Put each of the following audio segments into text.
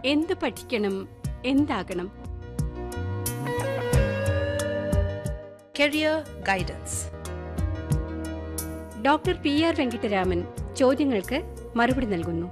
എന്ത് പഠിക്കണം എന്താകണം Career Guidance. Doctor P R Venkittaraman ചോദ്യങ്ങൾക്ക് മറുപടി നൽകുന്നു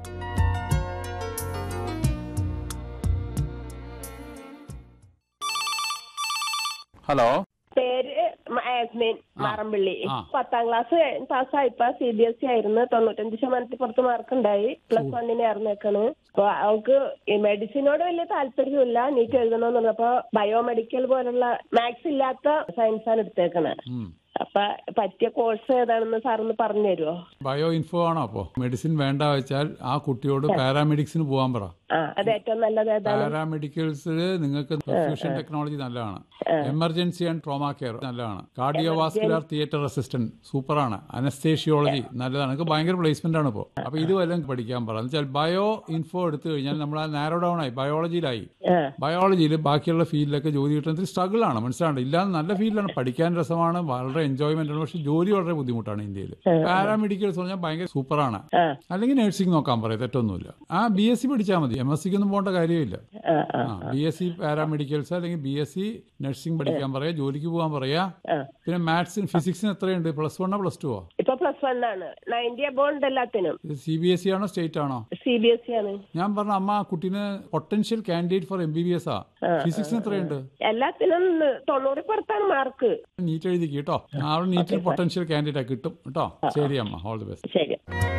ഹലോ പേര് ആസ്മിൻ മാറമ്പള്ളി ആ. പത്താം ക്ലാസ് പാസ്സായിപ്പോ സി ബി എസ് സി ആയിരുന്നു തൊണ്ണൂറ്റഞ്ച് ശതമാനത്തിൽ പുറത്ത് മാർക്ക് ഉണ്ടായി പ്ലസ് വണ്ണിന് ഇറന്നേക്കാണ് അപ്പൊ അവൾക്ക് ഈ മെഡിസിനോട് വലിയ താല്പര്യമില്ല നീറ്റ് എഴുതണമെന്നുള്ളത് അപ്പൊ ബയോമെഡിക്കൽ പോലുള്ള മാത്സ് ഇല്ലാത്ത സയൻസാണ് എടുത്തേക്കണത് ഉം. അപ്പൊ പറ്റിയ കോഴ്സ് ഏതാണെന്ന് സാറൊന്ന് പറഞ്ഞു തരുമോ ബയോ ഇൻഫോ ആണോ അപ്പോ മെഡിസിൻ വേണ്ട വെച്ചാൽ ആ കുട്ടിയോട് പാരാമെഡിക്സിന് പോകാൻ പറ ആ അത് ഏറ്റവും നല്ലത് ഏതാണ് പാരാമെഡിക്കൽസിൽ നിങ്ങൾക്ക് പെർഫ്യൂഷൻ ടെക്നോളജി നല്ലതാണ് എമർജൻസി ആൻഡ് ട്രോമാ കെയർ നല്ലതാണ് കാർഡിയോവാസ്കുലർ തിയേറ്റർ അസിസ്റ്റന്റ് സൂപ്പറാണ് അനസ്തേഷ്യോളജി നല്ലതാണ് നിങ്ങൾക്ക് ഭയങ്കര പ്ലേസ്മെന്റ് ആണ് ഇപ്പോൾ അപ്പൊ ഇത് വല്ലതും പഠിക്കാൻ പറ എന്ന് വെച്ചാൽ ബയോ ഇൻഫോ എടുത്തു കഴിഞ്ഞാൽ നമ്മൾ ആ നാരോ ഡൗൺ ആയി ബയോളജിയിലായി ആ. ബയോളജിയിൽ ബാക്കിയുള്ള ഫീൽഡിലൊക്കെ ജോലി കിട്ടുന്നതിൽ സ്ട്രഗിൾ ആണ് മനസ്സിലാണ്ട് ഇല്ലാതെ നല്ല ഫീൽഡാണ് പഠിക്കാൻ രസമാണ് വളരെ എൻജോയ്മെന്റ് ആണ് പക്ഷെ ജോലി വളരെ ബുദ്ധിമുട്ടാണ് ഇന്ത്യയിൽ പാരാമെഡിക്കൽസ് പറഞ്ഞാൽ ഭയങ്കര സൂപ്പറാണ് ആ. അല്ലെങ്കിൽ നഴ്സിംഗ് നോക്കാൻ പറയും തെറ്റൊന്നുമില്ല ആ ബി എസ് സി പഠിച്ചാൽ മതി എം എസ് സിക്ക് ഒന്നും പോകേണ്ട കാര്യമില്ല ആ, ആ. ബി എസ് സി പാരാമെഡിക്കൽസ് അല്ലെങ്കിൽ ബി എസ് സി നഴ്സിംഗ് പഠിക്കാൻ പറയാ ജോലിക്ക് പോകാൻ പറയാ ആ. പിന്നെ മാത്സിന് ഫിസിക്സിന് എത്രയുണ്ട് പ്ലസ് വണ്ണോ പ്ലസ് ടു ഇപ്പൊ പ്ലസ് വൺ ആണ് നയൻറ്റി അബോണ്ട് എല്ലാത്തിനും സി ബി എസ് സി ആണോ സ്റ്റേറ്റ് ആണോ സി ബി എസ് സി ആണ് ഞാൻ പറഞ്ഞ അമ്മ ആ കുട്ടീന് potential candidate for M B B S ആ ഫിസിക്സിന് എത്രയുണ്ട് എല്ലാത്തിനും തൊണ്ണൂറ് പുറത്താണ് മാർക്ക് നീറ്റ് എഴുതിക്ക് കേട്ടോ അവിടെ നീറ്റിൽ പൊട്ടൻഷ്യൽ കാൻഡിഡേറ്റ് കിട്ടും കേട്ടോ ശരി അമ്മ ഓൾ ദി ബെസ്റ്റ് ശരി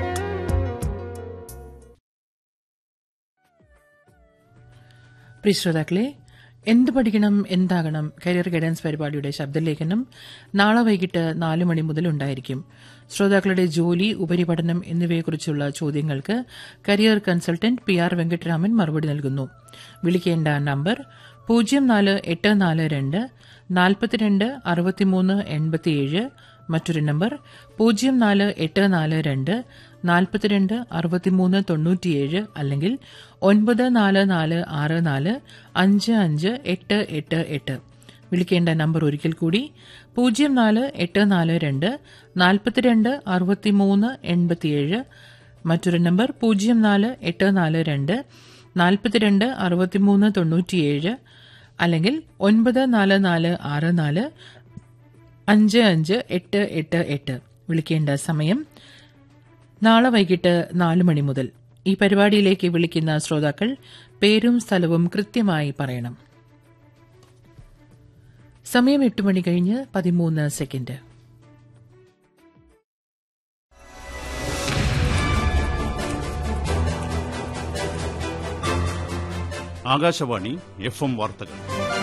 പ്രിയ ശ്രോതാക്കളെ എന്ത് പഠിക്കണം എന്താകണം കരിയർ ഗൈഡൻസ് പരിപാടിയുടെ ശബ്ദലേഖനം നാളെ വൈകിട്ട് നാല് മണി മുതൽ ഉണ്ടായിരിക്കും ശ്രോതാക്കളുടെ ജോലി ഉപരിപഠനം എന്നിവയെക്കുറിച്ചുള്ള ചോദ്യങ്ങൾക്ക് career consultant P R Venkataraman മറുപടി നൽകുന്നു വിളിക്കേണ്ട നമ്പർ പൂജ്യം നാല് എട്ട് നാല് രണ്ട് നാൽപ്പത്തിരണ്ട് അറുപത്തിമൂന്ന് എൺപത്തിയേഴ് മറ്റൊരു നമ്പർ പൂജ്യം നാല് എട്ട് നാല് രണ്ട് നാൽപ്പത്തിരണ്ട് അറുപത്തിമൂന്ന് തൊണ്ണൂറ്റിയേഴ് അല്ലെങ്കിൽ ഒൻപത് നാല് നാല് ആറ് നാല് അഞ്ച് അഞ്ച് എട്ട് എട്ട് എട്ട് വിളിക്കേണ്ട നമ്പർ ഒരിക്കൽ കൂടി പൂജ്യം നാല് എട്ട് നാല് രണ്ട് നാൽപ്പത്തിരണ്ട് അറുപത്തിമൂന്ന് എൺപത്തിയേഴ് മറ്റൊരു നമ്പർ പൂജ്യം നാല് എട്ട് നാല് രണ്ട് നാൽപ്പത്തിരണ്ട് അറുപത്തിമൂന്ന് തൊണ്ണൂറ്റിയേഴ് അല്ലെങ്കിൽ ഒൻപത് നാല് നാല് ആറ് നാല് അഞ്ച് അഞ്ച് എട്ട് എട്ട് എട്ട് വിളിക്കേണ്ട സമയം നാളെ വൈകിട്ട് നാല് മണി മുതൽ ഈ പരിപാടിയിലേക്ക് വിളിക്കുന്ന ശ്രോതാക്കൾ പേരും സ്ഥലവും കൃത്യമായി പറയണം സമയം എട്ട് മണി കഴിഞ്ഞ് പതിമൂന്ന് സെക്കൻഡ് ആകാശവാണി എഫ് എം വാർത്തകൾ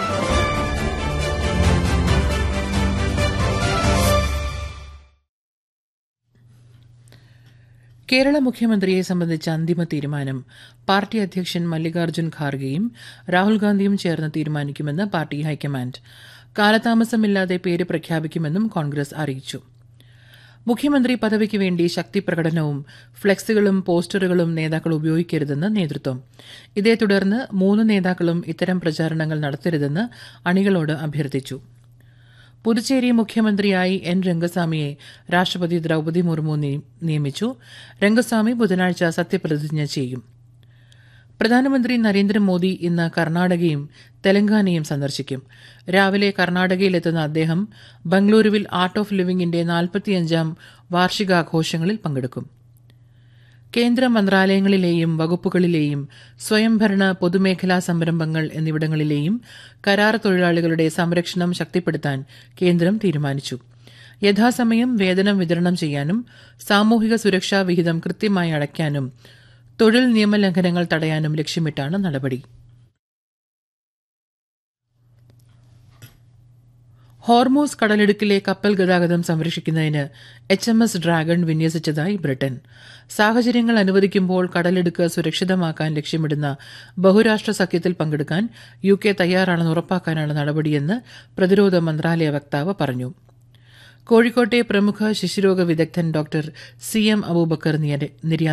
കേരള മുഖ്യമന്ത്രിയെ സംബന്ധിച്ച അന്തിമ തീരുമാനം പാർട്ടി അധ്യക്ഷൻ മല്ലികാർജ്ജുൻ ഖാർഗെയും രാഹുൽ ഗാന്ധിയും ചേർന്ന് തീരുമാനിക്കുമെന്ന് പാർട്ടി ഹൈക്കമാൻഡ് കാലതാമസമില്ലാതെ പേര് പ്രഖ്യാപിക്കുമെന്നും കോൺഗ്രസ് അറിയിച്ചു മുഖ്യമന്ത്രി പദവിക്ക് വേണ്ടി ശക്തി പ്രകടനവും ഫ്ലെക്സുകളും പോസ്റ്ററുകളും നേതാക്കൾ ഉപയോഗിക്കരുതെന്ന് നേതൃത്വം ഇതേ തുടർന്ന് മൂന്ന് നേതാക്കളും ഇത്തരം പ്രചാരണങ്ങൾ നടത്തരുതെന്ന് അണികളോട് അഭ്യർത്ഥിച്ചു പുതുച്ചേരി മുഖ്യമന്ത്രിയായി എൻ രംഗസ്വാമിയെ രാഷ്ട്രപതി ദ്രൌപദി മുർമു നിയ- നിയമിച്ചു രംഗസ്വാമി ബുധനാഴ്ച സത്യപ്രതിജ്ഞ ചെയ്യും പ്രധാനമന്ത്രി നരേന്ദ്രമോദി ഇന്ന് കർണാടകയും തെലങ്കാനയും സന്ദർശിക്കും രാവിലെ കർണാടകയിലെത്തുന്ന അദ്ദേഹം ബംഗളൂരുവിൽ ആർട്ട് ഓഫ് ലിവിംഗിന്റെ നാൽപ്പത്തിയഞ്ചാം വാർഷികാഘോഷങ്ങളിൽ പങ്കെടുക്കും കേന്ദ്ര മന്ത്രാലയങ്ങളിലെയും വകുപ്പുകളിലെയും സ്വയംഭരണ പൊതുമേഖലാ സംരംഭങ്ങൾ എന്നിവിടങ്ങളിലെയും കരാർ തൊഴിലാളികളുടെ സംരക്ഷണം ശക്തിപ്പെടുത്താൻ കേന്ദ്രം തീരുമാനിച്ചു യഥാസമയം വേതനം വിതരണം ചെയ്യാനും സാമൂഹിക സുരക്ഷാ വിഹിതം കൃത്യമായി അടയ്ക്കാനും തൊഴിൽ നിയമലംഘനങ്ങൾ തടയാനും ലക്ഷ്യമിട്ടാണ് നടപടി ഹോർമോസ് കടലിടുക്കിലെ കപ്പൽ ഗതാഗതം സംരക്ഷിക്കുന്നതിന് എച്ച് എം എസ് ഡ്രാഗൺ വിന്യസിച്ചതായി ബ്രിട്ടൻ സാഹചര്യങ്ങൾ അനുവദിക്കുമ്പോൾ കടലിടുക്ക് സുരക്ഷിതമാക്കാൻ ലക്ഷ്യമിടുന്ന ബഹുരാഷ്ട്ര സഖ്യത്തിൽ പങ്കെടുക്കാൻ യു കെ തയ്യാറാണെന്ന് ഉറപ്പാക്കാനാണ് നടപടിയെന്ന് പ്രതിരോധ മന്ത്രാലയ വക്താവ് പറഞ്ഞു കോഴിക്കോട്ടെ പ്രമുഖ ശിശുരോഗ വിദഗ്ധൻ ഡോക്ടർ സി എം അബൂബക്കർ നിര്യാ